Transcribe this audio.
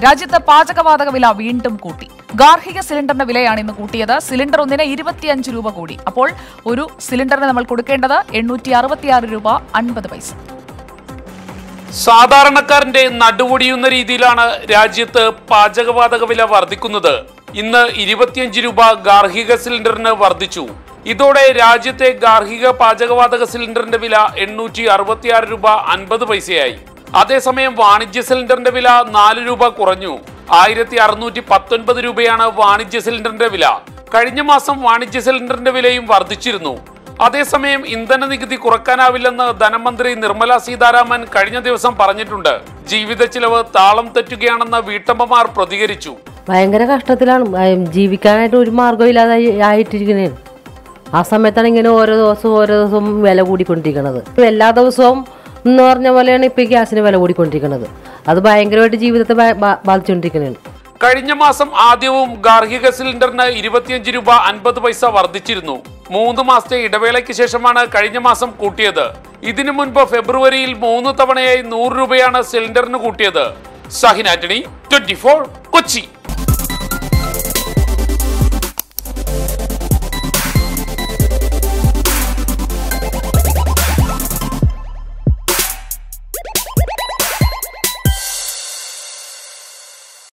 രാജ്യത്ത് പാചകവാതക വില വീണ്ടും കൂട്ടി ഗാർഹിക സിലിണ്ടറിന്റെ വിലയാണ് ഇന്ന് കൂട്ടിയത് സിലിണ്ടർ ഒന്നിന് ഇരുപത്തിയഞ്ച് രൂപ കൂടി അപ്പോൾ ഒരു സിലിണ്ടറിന് നമ്മൾ കൊടുക്കേണ്ടത് എണ്ണൂറ്റി അറുപത്തിയാറ് രൂപ അൻപത് പൈസ സാധാരണക്കാരന്റെ നടുവൊടിയുന്ന രീതിയിലാണ് രാജ്യത്ത് പാചകവാതക വില വർദ്ധിക്കുന്നത് ഇന്ന് ഇരുപത്തിയഞ്ച് രൂപ ഗാർഹിക സിലിണ്ടറിന് വർദ്ധിച്ചു ഇതോടെ രാജ്യത്തെ ഗാർഹിക പാചകവാതക സിലിണ്ടറിന്റെ വില എണ്ണൂറ്റി അറുപത്തിയാറ് രൂപ അൻപത് പൈസയായി അതേസമയം വാണിജ്യ സിലിണ്ടറിന്റെ വില നാല് രൂപ കുറഞ്ഞു ആയിരത്തി അറുന്നൂറ്റി പത്തൊൻപത് രൂപയാണ് വാണിജ്യ സിലിണ്ടറിന്റെ വില കഴിഞ്ഞ മാസം വാണിജ്യ സിലിണ്ടറിന്റെ വിലയും വർദ്ധിച്ചിരുന്നു അതേസമയം ഇന്ധന നികുതി കുറക്കാനാവില്ലെന്ന് ധനമന്ത്രി നിർമ്മല സീതാരാമൻ കഴിഞ്ഞ ദിവസം പറഞ്ഞിട്ടുണ്ട് ജീവിത ചിലവ് താളം തെറ്റുകയാണെന്ന് വീട്ടമ്മമാർ പ്രതികരിച്ചു ഭയങ്കര കഷ്ടത്തിലാണ് ഭയ- ജീവിക്കാനായിട്ട് ഒരു മാർഗ്ഗം ഇല്ലാതെ ആയിട്ടിരിക്കുന്നതാണ് ആ സമയത്താണ് ഇങ്ങനെ ഓരോ ദിവസവും ഓരോ ദിവസവും വില കൂടിക്കൊണ്ടിരിക്കുന്നത് എല്ലാ ദിവസവും എന്ന് പറഞ്ഞ പോലെയാണ് ഇപ്പോൾ ഈ ഗ്യാസിന് വില കൂടിക്കൊണ്ടിരിക്കുന്നത് അത് ഭയങ്കരമായിട്ട് ജീവിതത്തെ ബാ- ബാ- ബാധിച്ചുകൊണ്ടിരിക്കുന്നതാണ് കഴിഞ്ഞ മാസം ആദ്യവും ഗാർഹിക സിലിണ്ടറിന് ഇരുപത്തിയഞ്ച് രൂപ അൻപത് പൈസ വർദ്ധിച്ചിരുന്നു മൂന്ന് മാസത്തെ ഇടവേളയ്ക്ക് ശേഷമാണ് കഴിഞ്ഞ മാസം കൂട്ടിയത് ഇതിനു മുൻപ് ഫെബ്രുവരിയിൽ മൂന്ന് തവണയായി നൂറ് രൂപയാണ് സിലിണ്ടറിന് കൂട്ടിയത് ഷഹിൻ ആന്റണി ട്വന്റി കൊച്ചി